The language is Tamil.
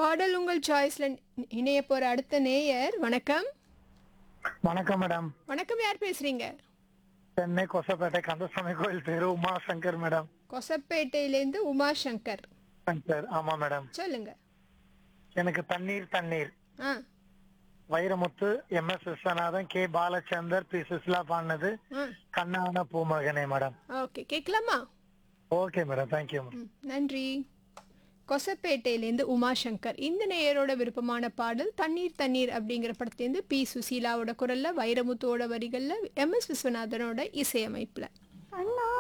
பாடல் உங்கள் சாய்ஸ்ல இணைய போற அடுத்த நேயர் வணக்கம் வணக்கம் மேடம் வணக்கம் யார் பேசுறீங்க சென்னை கொசப்பேட்டை கந்தசாமி கோயில் பேரு உமா சங்கர் மேடம் கொசப்பேட்டையிலேருந்து உமா சங்கர் சங்கர் ஆமா மேடம் சொல்லுங்க எனக்கு தண்ணீர் தண்ணீர் ஆ Vairamuthu M S Viswanathan K Balachander P Susheela பாடினது ஆ கண்ணான பூமகனே மேடம் ஓகே கேட்கலாமா ஓகே மேடம் தேங்க்யூ மேடம் ம், நன்றி கொசப்பேட்டையிலேருந்து உமாசங்கர் இந்த நேயரோட விருப்பமான பாடல் தண்ணீர் தண்ணீர் அப்படிங்கிற படத்துலேருந்து பி சுசீலாவோட குரல்ல வைரமுத்துவோட வரிகள்ல எம் எஸ் விஸ்வநாதனோட இசையமைப்புல கண்ணா